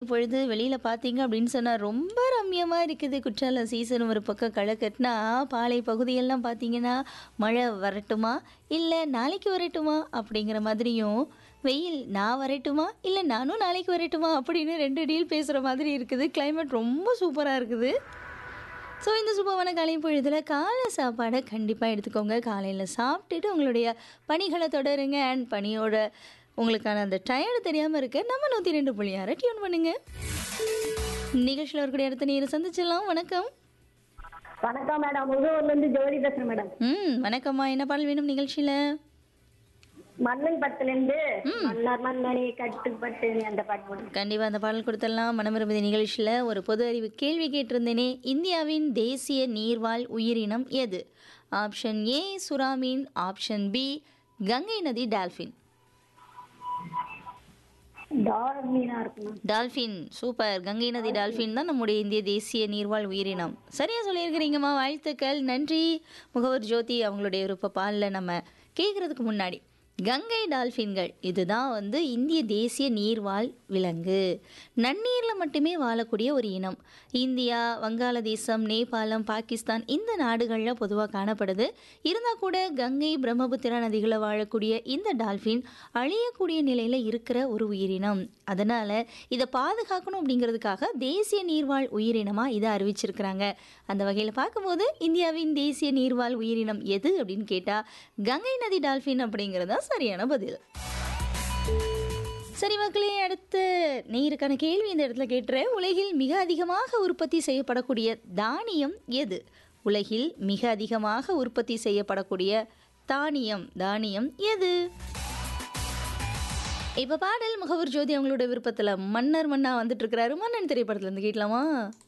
பொழுது வெளியில் பார்த்தீங்க அப்படின்னு சொன்னால் ரொம்ப ரம்யமாக இருக்குது குற்றாலம் சீசன் ஒரு பக்கம் களை கட்டினா பாலை பகுதியெல்லாம் பார்த்தீங்கன்னா மழை வரட்டுமா இல்லை நாளைக்கு வரட்டுமா அப்படிங்கிற மாதிரியும் வெயில் நான் வரட்டுமா இல்லை நானும் நாளைக்கு வரட்டுமா அப்படின்னு ரெண்டு டீல் பேசுகிற மாதிரி இருக்குது climate ரொம்ப சூப்பராக இருக்குது ஸோ இந்த சூப்பரான காலை பொழுதில் காலை சாப்பாடை கண்டிப்பாக எடுத்துக்கோங்க காலையில் சாப்பிட்டுட்டு உங்களுடைய பணிகளை தொடருங்க அண்ட் பணியோட உங்களுக்கான அந்த டயர்டு தெரியாமல் இருக்க நம்ம நூற்றி ரெண்டு புள்ளி ஆறு டியூன் பண்ணுங்க நிகழ்ச்சியில் இருக்கக்கூடிய அடுத்த நேரம் சந்திச்சிடலாம் வணக்கம் வணக்கம் மேடம் முகூர்ல இருந்து ஜோதி பேசுறேன் மேடம் ம் வணக்கம்மா என்ன பாடல் வேணும் நிகழ்ச்சியில் மன்னன் படத்துல இருந்து மன்னர் மன்னனே கட்டுப்பட்டு அந்த பாட்டு போடுங்க கண்டிப்பாக அந்த பாடல் கொடுத்துடலாம் மனமிரும்பதி நிகழ்ச்சியில் ஒரு பொது அறிவு கேள்வி கேட்டிருந்தேனே இந்தியாவின் தேசிய நீர்வாழ் உயிரினம் எது ஆப்ஷன் ஏ சுறாமீன் ஆப்ஷன் பி கங்கை நதி டால்ஃபின் டார் மீனா இருக்கணும் டால்ஃபின் சூப்பர் கங்கை நதி டால்ஃபின் தான் நம்முடைய இந்திய தேசிய நீர்வாழ் உயிரினம் சரியா சொல்லியிருக்கிறீங்கம்மா வாழ்த்துக்கள் நன்றி முகவர் ஜோதி அவங்களுடைய விருப்ப பாலில் நம்ம கேட்குறதுக்கு முன்னாடி கங்கை டால்ஃபின்கள் இதுதான் வந்து இந்திய தேசிய நீர்வாழ் விலங்கு நன்னீரில் மட்டுமே வாழக்கூடிய ஒரு இனம் இந்தியா வங்காளதேசம் நேபாளம் பாகிஸ்தான் இந்த நாடுகளில் பொதுவாக காணப்படுது இருந்தால் கூட கங்கை பிரம்மபுத்திரா நதிகளில் வாழக்கூடிய இந்த டால்ஃபின் அழியக்கூடிய நிலையில் இருக்கிற ஒரு உயிரினம் அதனால் இதை பாதுகாக்கணும் அப்படிங்கிறதுக்காக தேசிய நீர்வாழ் உயிரினமாக இதை அறிவிச்சிருக்கிறாங்க அந்த வகையில் பார்க்கும்போது இந்தியாவின் தேசிய நீர்வாழ் உயிரினம் எது அப்படின்னு கேட்டால் கங்கை நதி டால்ஃபின் அப்படிங்கிறது தான் சரியான பதில் சரி மக்களே அடுத்து நீருக்கான கேள்வி இந்த இடத்துல கேட்டுறேன் உலகில் மிக அதிகமாக உற்பத்தி செய்யப்படக்கூடிய தானியம் எது உலகில் மிக அதிகமாக உற்பத்தி செய்யப்படக்கூடிய தானியம் தானியம் எது இப்போ பாடல் முகவர் ஜோதி அவங்களோட விருப்பத்தில் மன்னர் மன்னா வந்துட்டு இருக்கிறாரு மன்னன் திரைப்படத்துல இருந்து கேட்கலாமா